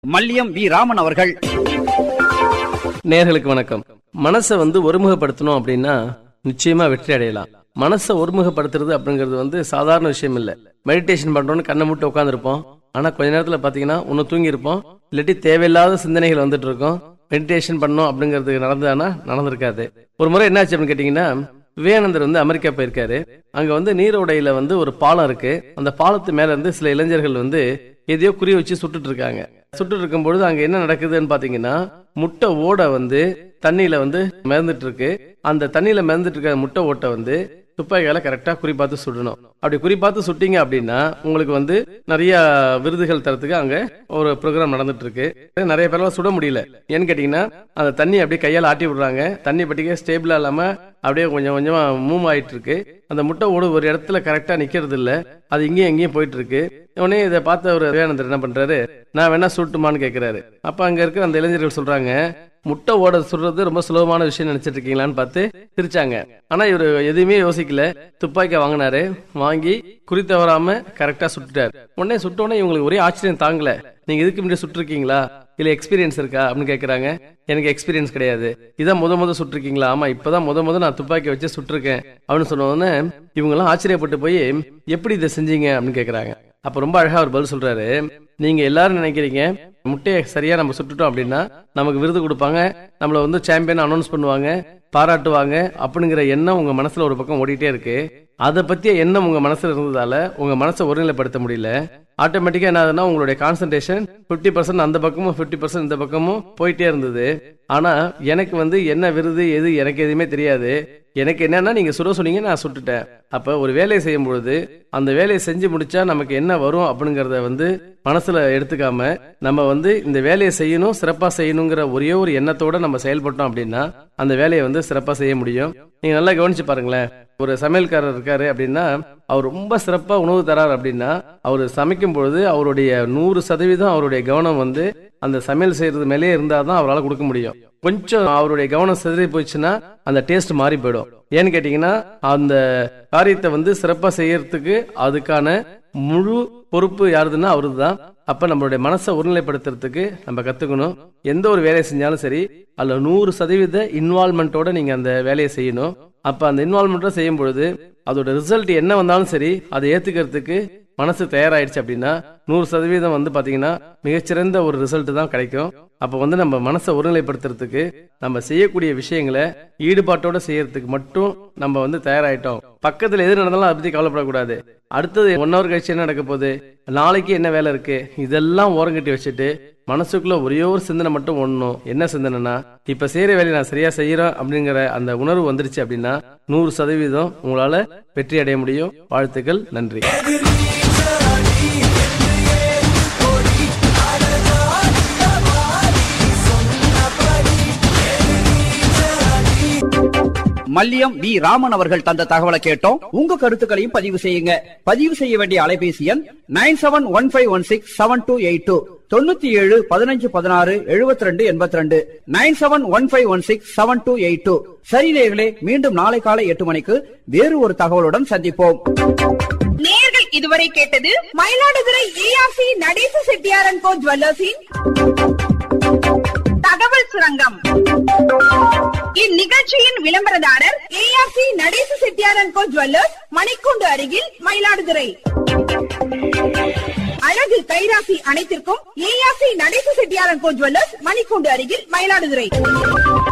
Malliyam we Raman அவர்கள் நேர்களுக்கு வணக்கம் மனசை வந்து ஒருமுகப்படுத்தணும் அப்படின்னா நிச்சயமா வெற்றி அடையலாம் மனசை ஒருமுகப்படுத்துறது அப்படிங்கிறது வந்து சாதாரண விஷயம் இல்ல மெடிடேஷன் பண்றோம்னு கண்ணை மூட்டு உட்காந்துருப்போம் ஆனா கொஞ்ச நேரத்துல பாத்தீங்கன்னா ஒன்னு தூங்கி இருப்போம் இல்லாட்டி தேவையில்லாத சிந்தனைகள் வந்துட்டு இருக்கும் மெடிடேஷன் பண்ணோம் அப்படிங்கிறது நடந்ததானா நடந்திருக்காது ஒரு முறை என்னாச்சு அப்படின்னு கேட்டீங்கன்னா விவேகானந்தர் வந்து அமெரிக்கா போயிருக்காரு அங்க வந்து நீரோடையில வந்து ஒரு பாலம் இருக்கு அந்த பாலத்து மேல இருந்து சில இளைஞர்கள் வந்து எதையோ குறி வச்சு சுட்டுட்டு இருக்காங்க சுட்டுட்டு இருக்கும் பொழுது அங்க என்ன நடக்குதுன்னு பாத்தீங்கன்னா முட்டை ஓடை வந்து தண்ணியில வந்து மிதந்துட்டு இருக்கு அந்த தண்ணியில மிதந்துட்டு இருக்க முட்டை ஓட்டை வந்து துப்பாக்கியால கரெக்டா குறிப்பாத்து சுடணும் அப்படி குறிப்பாத்து சுட்டீங்க அப்படின்னா உங்களுக்கு வந்து நிறைய விருதுகள் தரத்துக்கு அங்க ஒரு ப்ரோக்ராம் நடந்துட்டு இருக்கு நிறைய பேரால சுட முடியல ஏன்னு கேட்டீங்கன்னா அந்த தண்ணி அப்படியே கையால ஆட்டி விடுறாங்க தண்ணி பட்டிக்க ஸ்டேபிளா இல்லாம அப்படியே கொஞ்சம் கொஞ்சமா மூவ் ஆயிட்டு இருக்கு அந்த முட்டை ஓடு ஒரு இடத்துல கரெக்டா நிக்கிறது இல்ல அது இங்கேயும் எங்கேயும் போயிட்டு இருக்கு உடனே இதை பார்த்த ஒரு விவேகானந்தர் என்ன பண்றாரு நான் வேணா சுட்டுமான்னு கேக்குறாரு அப்ப அங்க இருக்க அந்த இளைஞர்கள் சொல்றாங்க முட்டை ஓட சுடுறது ரொம்ப சுலபமான விஷயம் நினைச்சிட்டு இருக்கீங்களான்னு பார்த்து சிரிச்சாங்க ஆனா இவரு எதுவுமே யோசிக்கல துப்பாக்கி வாங்கினாரு வாங்கி குறி தவறாம கரெக்டா சுட்டுட்டாரு உடனே சுட்ட உடனே இவங்களுக்கு ஒரே ஆச்சரியம் தாங்கல நீங்க இதுக்கு முன்னாடி சுட்டிருக்கீங்களா இல்ல எக்ஸ்பீரியன்ஸ் இருக்கா அப்படின்னு கேக்குறாங்க எனக்கு எக்ஸ்பீரியன்ஸ் கிடையாது இதான் முத முத சுட்டிருக்கீங்களா ஆமா இப்பதான் முத முத நான் துப்பாக்கி வச்சு சுட்டிருக்கேன் அப்படின்னு சொன்ன உடனே இவங்க எல்லாம் ஆச்சரியப்பட்டு போய் எப்படி இதை செஞ்சீங்க அப்படின்னு கேக்குறாங்க அப்ப ரொம்ப அழகா அவர் பதில் சொல்றாரு நீங்க எல்லாரும் நினைக்கிறீங்க முட்டையை சரியா நம்ம சுட்டுட்டோம் அப்படின்னா நமக்கு விருது கொடுப்பாங்க நம்மள வந்து சாம்பியன் அனௌன்ஸ் பண்ணுவாங்க பாராட்டுவாங்க அப்படிங்கிற எண்ணம் உங்க மனசுல ஒரு பக்கம் ஓடிட்டே இருக்கு அதை பத்திய எண்ணம் உங்க மனசுல இருந்ததால உங்க மனசை ஒருநிலைப்படுத்த முடியல ஆட்டோமேட்டிக்கா என்ன ஆகுதுன்னா உங்களுடைய கான்சன்ட்ரேஷன் 50% பர்சன்ட் அந்த பக்கமும் 50% பர்சன்ட் இந்த பக்கமும் போயிட்டே இருந்தது ஆனா எனக்கு வந்து என்ன விருது எது எனக்கு எதுவுமே தெரியாது எனக்கு என்னன்னா நீங்க சுட சொன்னீங்க நான் சுட்டுட்டேன் அப்ப ஒரு வேலையை செய்யும் பொழுது அந்த வேலையை செஞ்சு முடிச்சா நமக்கு என்ன வரும் அப்படிங்கறத வந்து மனசுல எடுத்துக்காம நம்ம வந்து இந்த வேலையை செய்யணும் சிறப்பா செய்யணுங்கிற ஒரே ஒரு எண்ணத்தோட நம்ம செயல்பட்டோம் அப்படின்னா அந்த வேலையை வந்து சிறப்பா செய்ய முடியும் நீங்க நல்லா கவனிச்சு பாருங்களேன் ஒரு சமையல்காரர் இருக்காரு அப்படின்னா அவர் ரொம்ப சிறப்பா உணவு தரார் அப்படின்னா அவர் சமைக்கும் பொழுது அவருடைய நூறு சதவீதம் அவருடைய கவனம் வந்து அந்த சமையல் செய்யறது மேலேயே இருந்தாதான் அவரால் கொடுக்க முடியும் கொஞ்சம் அவருடைய கவனம் சிதறி போச்சுன்னா அந்த டேஸ்ட் மாறி போயிடும் ஏன்னு கேட்டீங்கன்னா அந்த காரியத்தை வந்து சிறப்பா செய்யறதுக்கு அதுக்கான முழு பொறுப்பு யாருதுன்னா அவருது தான் அப்ப நம்மளுடைய மனசை ஒருநிலைப்படுத்துறதுக்கு நம்ம கத்துக்கணும் எந்த ஒரு வேலையை செஞ்சாலும் சரி அதுல நூறு சதவீத இன்வால்மெண்ட்டோட நீங்க அந்த வேலையை செய்யணும் அப்ப அந்த இன்வால்மெண்ட்டோட செய்யும் பொழுது அதோட ரிசல்ட் என்ன வந்தாலும் சரி அதை ஏத்துக்கிறதுக்கு மனசு தயாராயிடுச்சு அப்படின்னா நூறு சதவீதம் வந்து பாத்தீங்கன்னா மிகச்சிறந்த ஒரு ரிசல்ட் தான் கிடைக்கும் அப்ப வந்து நம்ம மனசை ஒருநிலைப்படுத்துறதுக்கு நம்ம செய்யக்கூடிய விஷயங்களை ஈடுபாட்டோட செய்யறதுக்கு மட்டும் நம்ம வந்து தயாராயிட்டோம் பக்கத்துல எது நடந்தாலும் அதை பத்தி கவலைப்படக்கூடாது அடுத்தது ஒன் ஹவர் கழிச்சு என்ன நடக்க போகுது நாளைக்கு என்ன வேலை இருக்கு இதெல்லாம் ஓரங்கட்டி வச்சுட்டு மனசுக்குள்ள ஒரே ஒரு சிந்தனை மட்டும் ஒண்ணும் என்ன சிந்தனைனா இப்ப செய்யற வேலையை நான் சரியா செய்யறேன் அப்படிங்கிற அந்த உணர்வு வந்துருச்சு அப்படின்னா நூறு சதவீதம் உங்களால வெற்றி அடைய முடியும் வாழ்த்துக்கள் நன்றி மல்லியம் வி ராமன் அவர்கள் தந்த தகவலை கேட்டோம் உங்க கருத்துக்களையும் பதிவு செய்யுங்க பதிவு செய்ய வேண்டிய அலைபேசி எண் nine seven one five one six seven two eight two தொண்ணூத்தி ஏழு பதினஞ்சு பதினாறு எழுபத்தி ரெண்டு எண்பத்தி ரெண்டு nine seven one five one six seven two eight two சரி நேயர்களே மீண்டும் நாளை காலை எட்டு மணிக்கு வேறு ஒரு தகவலுடன் சந்திப்போம் நேர்கள் இதுவரை கேட்டது மயிலாடுதுறை ஏஆர்சி நடேச செட்டியாரன் கோ ஜுவல்லர்ஸின் தகவல் சுரங்கம் இந்நிகழ்ச்சியின் விளம்பரதாரர் ஏஆர்சி நடேச செட்டியாரன் கோ ஜுவல்லர்ஸ் மணிக்கூண்டு அருகில் மயிலாடுதுறை அழகு கைராசி அனைத்திற்கும் ஏஆர்சி நடேச செட்டியாரன் கோ ஜுவல்லர்ஸ் மணிக்கூண்டு அருகில் மயிலாடுதுறை